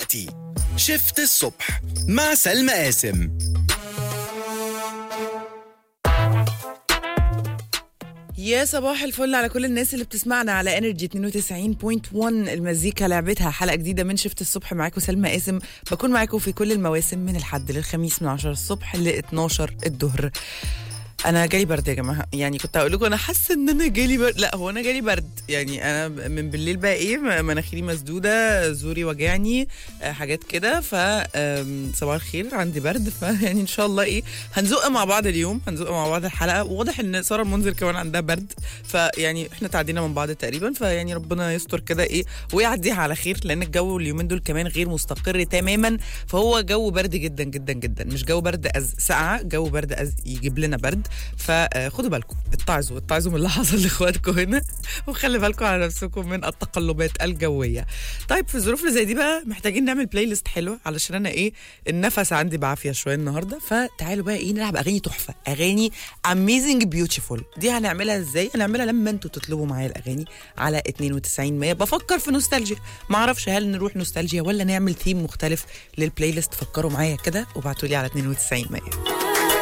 دلوقتي شفت الصبح مع سلمى قاسم يا صباح الفل على كل الناس اللي بتسمعنا على انرجي 92.1 المزيكا لعبتها حلقه جديده من شفت الصبح معاكم سلمى قاسم بكون معاكم في كل المواسم من الحد للخميس من 10 الصبح ل 12 الظهر انا جالي برد يا جماعه يعني كنت هقول لكم انا حاسه ان انا جالي برد لا هو انا جالي برد يعني انا من بالليل بقى ايه مناخيري مسدوده زوري وجعني آه، حاجات كده ف آم، صباح الخير عندي برد فيعني ان شاء الله ايه هنزق مع بعض اليوم هنزق مع بعض الحلقه وواضح ان ساره المنذر كمان عندها برد فيعني احنا تعدينا من بعض تقريبا فيعني ربنا يستر كده ايه ويعديها على خير لان الجو اليومين دول كمان غير مستقر تماما فهو جو برد جدا جدا جدا مش جو برد از ساقعه جو برد از يجيب لنا برد فخدوا بالكم اتعظوا اتعظوا من اللي حصل لاخواتكم هنا وخلي بالكم على نفسكم من التقلبات الجويه طيب في الظروف اللي زي دي بقى محتاجين نعمل بلاي ليست حلوه علشان انا ايه النفس عندي بعافيه شويه النهارده فتعالوا بقى ايه نلعب اغاني تحفه اغاني اميزنج بيوتيفول دي هنعملها ازاي هنعملها لما انتوا تطلبوا معايا الاغاني على 92 100 بفكر في نوستالجيا ما اعرفش هل نروح نوستالجيا ولا نعمل ثيم مختلف للبلاي ليست فكروا معايا كده وابعتوا لي على 92 100